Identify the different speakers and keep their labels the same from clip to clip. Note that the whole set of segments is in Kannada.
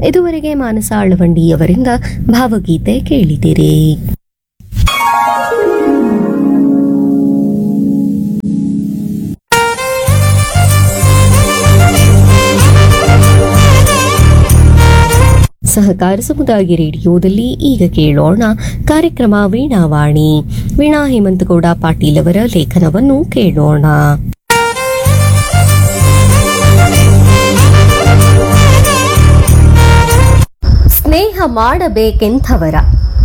Speaker 1: ಇದುವರೆಗೆ ಮಾನಸ ಅಳವಂಡಿಯವರಿಂದ ಭಾವಗೀತೆ ಕೇಳಿದಿರಿ ಸಹಕಾರ ಸಮುದಾಯ ರೇಡಿಯೋದಲ್ಲಿ ಈಗ ಕೇಳೋಣ ಕಾರ್ಯಕ್ರಮ ವೀಣಾವಾಣಿ ವೀಣಾ ಹೇಮಂತಗೌಡ ಪಾಟೀಲ್ ಅವರ ಲೇಖನವನ್ನು ಕೇಳೋಣ ಸ್ನೇಹ ಮಾಡಬೇಕೆಂಥವರ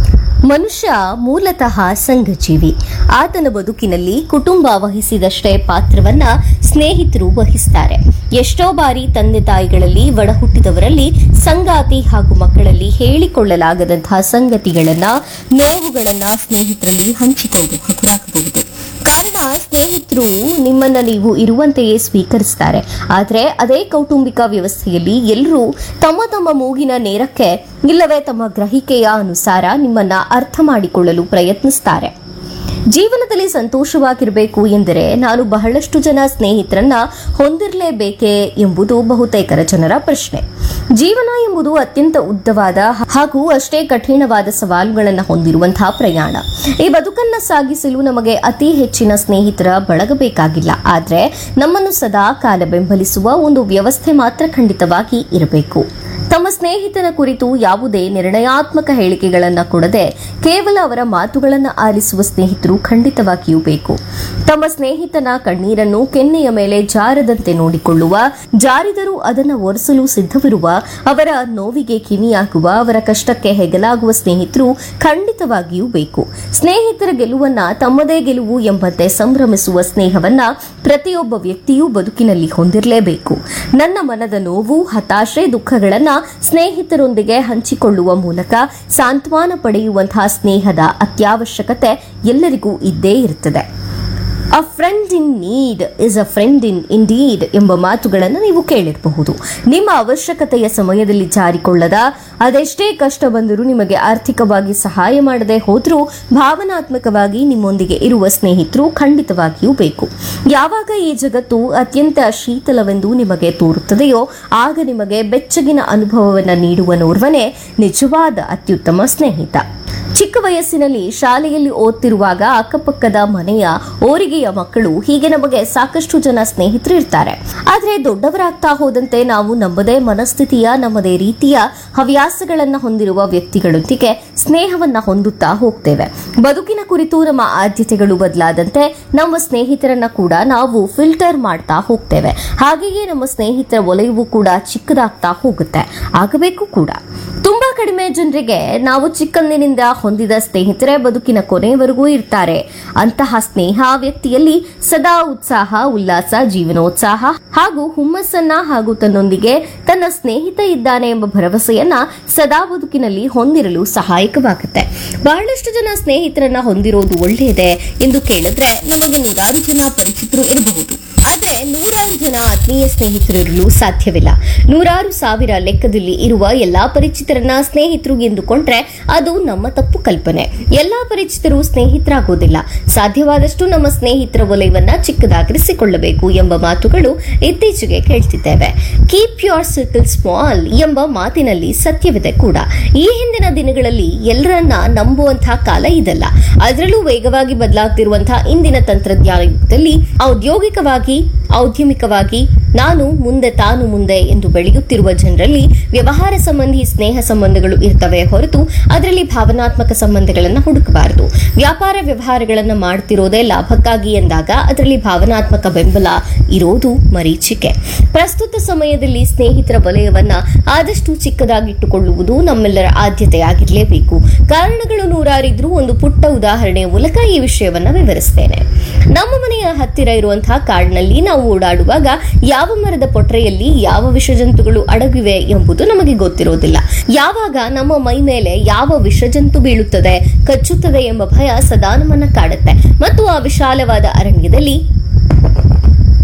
Speaker 1: ಮನುಷ್ಯ ಮೂಲತಃ ಸಂಘಜೀವಿ ಆತನ ಬದುಕಿನಲ್ಲಿ ಕುಟುಂಬ ವಹಿಸಿದಷ್ಟೇ ಪಾತ್ರವನ್ನ ಸ್ನೇಹಿತರು ವಹಿಸ್ತಾರೆ ಎಷ್ಟೋ ಬಾರಿ ತಂದೆ ತಾಯಿಗಳಲ್ಲಿ ಒಡಹುಟ್ಟಿದವರಲ್ಲಿ ಸಂಗಾತಿ ಹಾಗೂ ಮಕ್ಕಳಲ್ಲಿ ಹೇಳಿಕೊಳ್ಳಲಾಗದಂತಹ ಸಂಗತಿಗಳನ್ನ ನೋವುಗಳನ್ನ ಸ್ನೇಹಿತರಲ್ಲಿ ಹಂಚಿಕೊಂಡು ಹಗುರಾಗಬಹುದು ಕಾರಣ ಸ್ನೇಹಿತರು ನಿಮ್ಮನ್ನ ನೀವು ಇರುವಂತೆಯೇ ಸ್ವೀಕರಿಸ್ತಾರೆ ಆದರೆ ಅದೇ ಕೌಟುಂಬಿಕ ವ್ಯವಸ್ಥೆಯಲ್ಲಿ ಎಲ್ಲರೂ ತಮ್ಮ ತಮ್ಮ ಮೂಗಿನ ನೇರಕ್ಕೆ ಇಲ್ಲವೇ ತಮ್ಮ ಗ್ರಹಿಕೆಯ ಅನುಸಾರ ನಿಮ್ಮನ್ನ ಅರ್ಥ ಮಾಡಿಕೊಳ್ಳಲು ಪ್ರಯತ್ನಿಸ್ತಾರೆ ಜೀವನದಲ್ಲಿ ಸಂತೋಷವಾಗಿರಬೇಕು ಎಂದರೆ ನಾನು ಬಹಳಷ್ಟು ಜನ ಸ್ನೇಹಿತರನ್ನ ಹೊಂದಿರಲೇಬೇಕೇ ಎಂಬುದು ಬಹುತೇಕರ ಜನರ ಪ್ರಶ್ನೆ ಜೀವನ ಎಂಬುದು ಅತ್ಯಂತ ಉದ್ದವಾದ ಹಾಗೂ ಅಷ್ಟೇ ಕಠಿಣವಾದ ಸವಾಲುಗಳನ್ನು ಹೊಂದಿರುವಂತಹ ಪ್ರಯಾಣ ಈ ಬದುಕನ್ನ ಸಾಗಿಸಲು ನಮಗೆ ಅತಿ ಹೆಚ್ಚಿನ ಸ್ನೇಹಿತರ ಬಳಗ ಬೇಕಾಗಿಲ್ಲ ಆದ್ರೆ ನಮ್ಮನ್ನು ಸದಾ ಕಾಲ ಬೆಂಬಲಿಸುವ ಒಂದು ವ್ಯವಸ್ಥೆ ಮಾತ್ರ ಖಂಡಿತವಾಗಿ ಇರಬೇಕು ತಮ್ಮ ಸ್ನೇಹಿತನ ಕುರಿತು ಯಾವುದೇ ನಿರ್ಣಯಾತ್ಮಕ ಹೇಳಿಕೆಗಳನ್ನ ಕೊಡದೆ ಕೇವಲ ಅವರ ಮಾತುಗಳನ್ನ ಆಲಿಸುವ ಸ್ನೇಹಿತರು ಖಂಡಿತವಾಗಿಯೂ ಬೇಕು ತಮ್ಮ ಸ್ನೇಹಿತನ ಕಣ್ಣೀರನ್ನು ಕೆನ್ನೆಯ ಮೇಲೆ ಜಾರದಂತೆ ನೋಡಿಕೊಳ್ಳುವ ಜಾರಿದರೂ ಅದನ್ನು ಒರೆಸಲು ಸಿದ್ಧವಿರುವ ಅವರ ನೋವಿಗೆ ಕಿವಿಯಾಗುವ ಅವರ ಕಷ್ಟಕ್ಕೆ ಹೆಗಲಾಗುವ ಸ್ನೇಹಿತರು ಖಂಡಿತವಾಗಿಯೂ ಬೇಕು ಸ್ನೇಹಿತರ ಗೆಲುವನ್ನ ತಮ್ಮದೇ ಗೆಲುವು ಎಂಬಂತೆ ಸಂಭ್ರಮಿಸುವ ಸ್ನೇಹವನ್ನ ಪ್ರತಿಯೊಬ್ಬ ವ್ಯಕ್ತಿಯೂ ಬದುಕಿನಲ್ಲಿ ಹೊಂದಿರಲೇಬೇಕು ನನ್ನ ಮನದ ನೋವು ಹತಾಶೆ ದುಃಖಗಳನ್ನ ಸ್ನೇಹಿತರೊಂದಿಗೆ ಹಂಚಿಕೊಳ್ಳುವ ಮೂಲಕ ಸಾಂತ್ವನ ಪಡೆಯುವಂತಹ ಸ್ನೇಹದ ಅತ್ಯವಶ್ಯಕತೆ ಎಲ್ಲರಿಗೂ ಇದ್ದೇ ಇರುತ್ತದೆ a friend in need is a friend indeed ಇಂಡೀಡ್ ಎಂಬ ಮಾತುಗಳನ್ನು ನೀವು ಕೇಳಿರಬಹುದು ನಿಮ್ಮ ಅವಶ್ಯಕತೆಯ ಸಮಯದಲ್ಲಿ ಜಾರಿಕೊಳ್ಳದ ಅದೆಷ್ಟೇ ಕಷ್ಟ ಬಂದರೂ ನಿಮಗೆ ಆರ್ಥಿಕವಾಗಿ ಸಹಾಯ ಮಾಡದೆ ಹೋದರೂ ಭಾವನಾತ್ಮಕವಾಗಿ ನಿಮ್ಮೊಂದಿಗೆ ಇರುವ ಸ್ನೇಹಿತರು ಖಂಡಿತವಾಗಿಯೂ ಬೇಕು ಯಾವಾಗ ಈ ಜಗತ್ತು ಅತ್ಯಂತ ಶೀತಲವೆಂದು ನಿಮಗೆ ತೋರುತ್ತದೆಯೋ ಆಗ ನಿಮಗೆ ಬೆಚ್ಚಗಿನ ಅನುಭವವನ್ನು ನೀಡುವ ನೋರ್ವನೇ ನಿಜವಾದ ಅತ್ಯುತ್ತಮ ಸ್ನೇಹಿತ ಚಿಕ್ಕ ವಯಸ್ಸಿನಲ್ಲಿ ಶಾಲೆಯಲ್ಲಿ ಓದ್ತಿರುವಾಗ ಅಕ್ಕಪಕ್ಕದ ಮನೆಯ ಓರಿಗೆಯ ಮಕ್ಕಳು ಹೀಗೆ ನಮಗೆ ಸಾಕಷ್ಟು ಜನ ಸ್ನೇಹಿತರು ಇರ್ತಾರೆ ಆದ್ರೆ ದೊಡ್ಡವರಾಗ್ತಾ ಹೋದಂತೆ ನಾವು ನಮ್ಮದೇ ಮನಸ್ಥಿತಿಯ ನಮ್ಮದೇ ರೀತಿಯ ಹವ್ಯಾಸಗಳನ್ನ ಹೊಂದಿರುವ ವ್ಯಕ್ತಿಗಳೊಂದಿಗೆ ಸ್ನೇಹವನ್ನ ಹೊಂದುತ್ತಾ ಹೋಗ್ತೇವೆ ಬದುಕಿನ ಕುರಿತು ನಮ್ಮ ಆದ್ಯತೆಗಳು ಬದಲಾದಂತೆ ನಮ್ಮ ಸ್ನೇಹಿತರನ್ನ ಕೂಡ ನಾವು ಫಿಲ್ಟರ್ ಮಾಡ್ತಾ ಹೋಗ್ತೇವೆ ಹಾಗೆಯೇ ನಮ್ಮ ಸ್ನೇಹಿತರ ವಲಯವು ಕೂಡ ಚಿಕ್ಕದಾಗ್ತಾ ಹೋಗುತ್ತೆ ಆಗಬೇಕು ಕೂಡ ತುಂಬಾ ಕಡಿಮೆ ಜನರಿಗೆ ನಾವು ಚಿಕ್ಕಂದಿನಿಂದ ಹೊಂದಿದ ಸ್ನೇಹಿತರೆ ಬದುಕಿನ ಕೊನೆಯವರೆಗೂ ಇರ್ತಾರೆ ಅಂತಹ ಸ್ನೇಹ ಆ ವ್ಯಕ್ತಿಯಲ್ಲಿ ಸದಾ ಉತ್ಸಾಹ ಉಲ್ಲಾಸ ಜೀವನೋತ್ಸಾಹ ಹಾಗೂ ಹುಮ್ಮಸ್ಸನ್ನ ಹಾಗೂ ತನ್ನೊಂದಿಗೆ ತನ್ನ ಸ್ನೇಹಿತ ಇದ್ದಾನೆ ಎಂಬ ಭರವಸೆಯನ್ನ ಸದಾ ಬದುಕಿನಲ್ಲಿ ಹೊಂದಿರಲು ಸಹಾಯಕವಾಗುತ್ತೆ ಬಹಳಷ್ಟು ಜನ ಸ್ನೇಹಿತರನ್ನ ಹೊಂದಿರೋದು ಒಳ್ಳೆಯದೇ ಎಂದು ಕೇಳಿದ್ರೆ ನಮಗೆ ನೂರಾರು ಜನ ಪರಿಚಿತರು ಇರಬಹುದು ಆದ್ರೆ ನೂರಾರು ಜನ ಆತ್ಮೀಯ ಸ್ನೇಹಿತರಿರಲು ಸಾಧ್ಯವಿಲ್ಲ ನೂರಾರು ಸಾವಿರ ಲೆಕ್ಕದಲ್ಲಿ ಇರುವ ಎಲ್ಲಾ ಪರಿಚಿತರನ್ನ ಸ್ನೇಹಿತರು ಎಂದುಕೊಂಡ್ರೆ ಅದು ನಮ್ಮ ತಪ್ಪು ಕಲ್ಪನೆ ಎಲ್ಲಾ ಪರಿಚಿತರು ಸ್ನೇಹಿತರಾಗೋದಿಲ್ಲ ಸಾಧ್ಯವಾದಷ್ಟು ನಮ್ಮ ಸ್ನೇಹಿತರ ವಲಯವನ್ನ ಚಿಕ್ಕದಾಗಿರಿಸಿಕೊಳ್ಳಬೇಕು ಎಂಬ ಮಾತುಗಳು ಇತ್ತೀಚೆಗೆ ಕೇಳ್ತಿದ್ದೇವೆ ಕೀಪ್ ಯೋರ್ ಸರ್ಕಲ್ ಸ್ಮಾಲ್ ಎಂಬ ಮಾತಿನಲ್ಲಿ ಸತ್ಯವಿದೆ ಕೂಡ ಈ ಹಿಂದಿನ ದಿನಗಳಲ್ಲಿ ಎಲ್ಲರನ್ನ ನಂಬುವಂತಹ ಕಾಲ ಇದಲ್ಲ ಅದರಲ್ಲೂ ವೇಗವಾಗಿ ಬದಲಾಗ್ತಿರುವಂತಹ ಇಂದಿನ ತಂತ್ರಜ್ಞಾನ ಯುಗದಲ್ಲಿ ಔದ್ಯೋಗಿಕವಾಗಿ ಔದ್ಯಮಿಕವಾಗಿ ನಾನು ಮುಂದೆ ತಾನು ಮುಂದೆ ಎಂದು ಬೆಳೆಯುತ್ತಿರುವ ಜನರಲ್ಲಿ ವ್ಯವಹಾರ ಸಂಬಂಧಿ ಸ್ನೇಹ ಸಂಬಂಧಗಳು ಇರ್ತವೆ ಹೊರತು ಅದರಲ್ಲಿ ಭಾವನಾತ್ಮಕ ಸಂಬಂಧಗಳನ್ನು ಹುಡುಕಬಾರದು ವ್ಯಾಪಾರ ವ್ಯವಹಾರಗಳನ್ನು ಮಾಡ್ತಿರೋದೇ ಲಾಭಕ್ಕಾಗಿ ಎಂದಾಗ ಅದರಲ್ಲಿ ಭಾವನಾತ್ಮಕ ಬೆಂಬಲ ಇರೋದು ಮರೀಚಿಕೆ ಪ್ರಸ್ತುತ ಸಮಯದಲ್ಲಿ ಸ್ನೇಹಿತರ ವಲಯವನ್ನ ಆದಷ್ಟು ಚಿಕ್ಕದಾಗಿಟ್ಟುಕೊಳ್ಳುವುದು ನಮ್ಮೆಲ್ಲರ ಆದ್ಯತೆಯಾಗಿರಲೇಬೇಕು ಕಾರಣಗಳು ನೂರಾರಿದ್ರೂ ಒಂದು ಪುಟ್ಟ ಉದಾಹರಣೆಯ ಮೂಲಕ ಈ ವಿಷಯವನ್ನ ವಿವರಿಸ್ತೇನೆ ನಮ್ಮ ಮನೆಯ ಹತ್ತಿರ ಇರುವಂತಹ ಕಾಡಿನಲ್ಲಿ ನಾವು ಓಡಾಡುವಾಗ ಯಾವ ಮರದ ಪೊಟ್ರೆಯಲ್ಲಿ ಯಾವ ವಿಷಜಂತುಗಳು ಅಡಗಿವೆ ಎಂಬುದು ನಮಗೆ ಗೊತ್ತಿರೋದಿಲ್ಲ ಯಾವಾಗ ನಮ್ಮ ಮೈ ಮೇಲೆ ಯಾವ ವಿಷಜಂತು ಬೀಳುತ್ತದೆ ಕಚ್ಚುತ್ತದೆ ಎಂಬ ಭಯ ಸದಾ ನಮ್ಮನ್ನ ಕಾಡುತ್ತೆ ಮತ್ತು ಆ ವಿಶಾಲವಾದ ಅರಣ್ಯದಲ್ಲಿ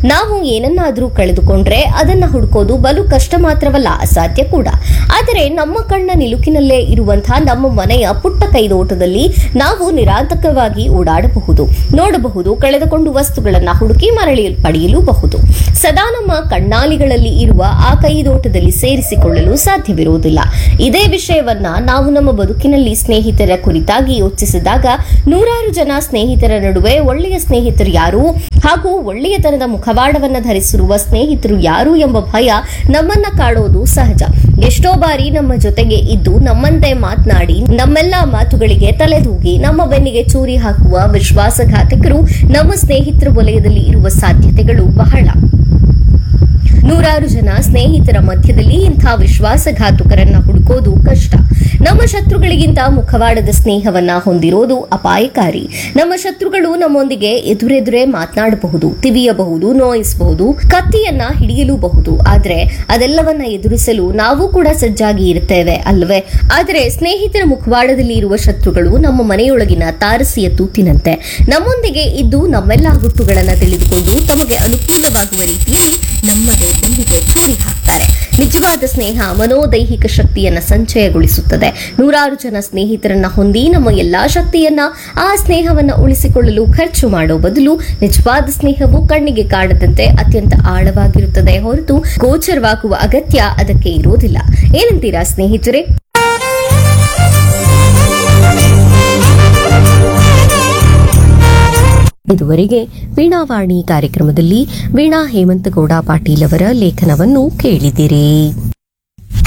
Speaker 1: ನಾವು ಏನನ್ನಾದ್ರೂ ಕಳೆದುಕೊಂಡ್ರೆ ಅದನ್ನ ಹುಡುಕೋದು ಬಲು ಕಷ್ಟ ಮಾತ್ರವಲ್ಲ ಅಸಾಧ್ಯ ಕೂಡ ಆದರೆ ನಮ್ಮ ಕಣ್ಣ ನಿಲುಕಿನಲ್ಲೇ ಇರುವಂತಹ ನಮ್ಮ ಮನೆಯ ಪುಟ್ಟ ಕೈದೋಟದಲ್ಲಿ ನಾವು ನಿರಾತಕವಾಗಿ ಓಡಾಡಬಹುದು ನೋಡಬಹುದು ಕಳೆದುಕೊಂಡು ವಸ್ತುಗಳನ್ನ ಹುಡುಕಿ ಮರಳಿ ಪಡೆಯಲೂಬಹುದು ಸದಾ ನಮ್ಮ ಕಣ್ಣಾಲಿಗಳಲ್ಲಿ ಇರುವ ಆ ಕೈದೋಟದಲ್ಲಿ ಸೇರಿಸಿಕೊಳ್ಳಲು ಸಾಧ್ಯವಿರುವುದಿಲ್ಲ ಇದೇ ವಿಷಯವನ್ನ ನಾವು ನಮ್ಮ ಬದುಕಿನಲ್ಲಿ ಸ್ನೇಹಿತರ ಕುರಿತಾಗಿ ಯೋಚಿಸಿದಾಗ ನೂರಾರು ಜನ ಸ್ನೇಹಿತರ ನಡುವೆ ಒಳ್ಳೆಯ ಸ್ನೇಹಿತರು ಯಾರು ಹಾಗೂ ಒಳ್ಳೆಯತನದ ಮುಖವಾಡವನ್ನ ಧರಿಸಿರುವ ಸ್ನೇಹಿತರು ಯಾರು ಎಂಬ ಭಯ ನಮ್ಮನ್ನ ಕಾಡೋದು ಸಹಜ ಎಷ್ಟೋ ಬಾರಿ ನಮ್ಮ ಜೊತೆಗೆ ಇದ್ದು ನಮ್ಮಂತೆ ಮಾತನಾಡಿ ನಮ್ಮೆಲ್ಲ ಮಾತುಗಳಿಗೆ ತಲೆದೂಗಿ ನಮ್ಮ ಬೆನ್ನಿಗೆ ಚೂರಿ ಹಾಕುವ ವಿಶ್ವಾಸಘಾತಕರು ನಮ್ಮ ಸ್ನೇಹಿತರ ವಲಯದಲ್ಲಿ ಇರುವ ಸಾಧ್ಯತೆಗಳು ಬಹಳ ನೂರಾರು ಜನ ಸ್ನೇಹಿತರ ಮಧ್ಯದಲ್ಲಿ ಇಂಥ ವಿಶ್ವಾಸಘಾತುಕರನ್ನ ಹುಡುಕೋದು ಕಷ್ಟ ನಮ್ಮ ಶತ್ರುಗಳಿಗಿಂತ ಮುಖವಾಡದ ಸ್ನೇಹವನ್ನ ಹೊಂದಿರೋದು ಅಪಾಯಕಾರಿ ನಮ್ಮ ಶತ್ರುಗಳು ನಮ್ಮೊಂದಿಗೆ ಎದುರೆದುರೇ ಮಾತನಾಡಬಹುದು ತಿವಿಯಬಹುದು ನೋಯಿಸಬಹುದು ಕತ್ತಿಯನ್ನ ಹಿಡಿಯಲೂಬಹುದು ಆದ್ರೆ ಅದೆಲ್ಲವನ್ನ ಎದುರಿಸಲು ನಾವು ಕೂಡ ಸಜ್ಜಾಗಿ ಇರುತ್ತೇವೆ ಅಲ್ವೇ ಆದರೆ ಸ್ನೇಹಿತರ ಮುಖವಾಡದಲ್ಲಿ ಇರುವ ಶತ್ರುಗಳು ನಮ್ಮ ಮನೆಯೊಳಗಿನ ತಾರಸಿಯ ತೂತಿನಂತೆ ನಮ್ಮೊಂದಿಗೆ ಇದ್ದು ನಮ್ಮೆಲ್ಲ ಗುಟ್ಟುಗಳನ್ನ ತಿಳಿದುಕೊಂಡು ತಮಗೆ ಅನುಕೂಲವಾಗುವ ರೀತಿಯಲ್ಲಿ ನಮ್ಮದೇ ಬೆನ್ನಿಗೆ ಚೂರಿ ಹಾಕ್ತಾರೆ ನಿಜವಾದ ಸ್ನೇಹ ಮನೋದೈಹಿಕ ಶಕ್ತಿಯನ್ನ ಸಂಚಯಗೊಳಿಸುತ್ತದೆ ನೂರಾರು ಜನ ಸ್ನೇಹಿತರನ್ನ ಹೊಂದಿ ನಮ್ಮ ಎಲ್ಲಾ ಶಕ್ತಿಯನ್ನ ಆ ಸ್ನೇಹವನ್ನ ಉಳಿಸಿಕೊಳ್ಳಲು ಖರ್ಚು ಮಾಡೋ ಬದಲು ನಿಜವಾದ ಸ್ನೇಹವು ಕಣ್ಣಿಗೆ ಕಾಣದಂತೆ ಅತ್ಯಂತ ಆಳವಾಗಿರುತ್ತದೆ ಹೊರತು ಗೋಚರವಾಗುವ ಅಗತ್ಯ ಅದಕ್ಕೆ ಇರೋದಿಲ್ಲ ಏನಂತೀರಾ ಸ್ನೇಹಿತರೆ ಇದುವರೆಗೆ ವೀಣಾವಾಣಿ ಕಾರ್ಯಕ್ರಮದಲ್ಲಿ ವೀಣಾ ಹೇಮಂತಗೌಡ ಪಾಟೀಲ್ ಅವರ ಲೇಖನವನ್ನು ಕೇಳಿದಿರಿ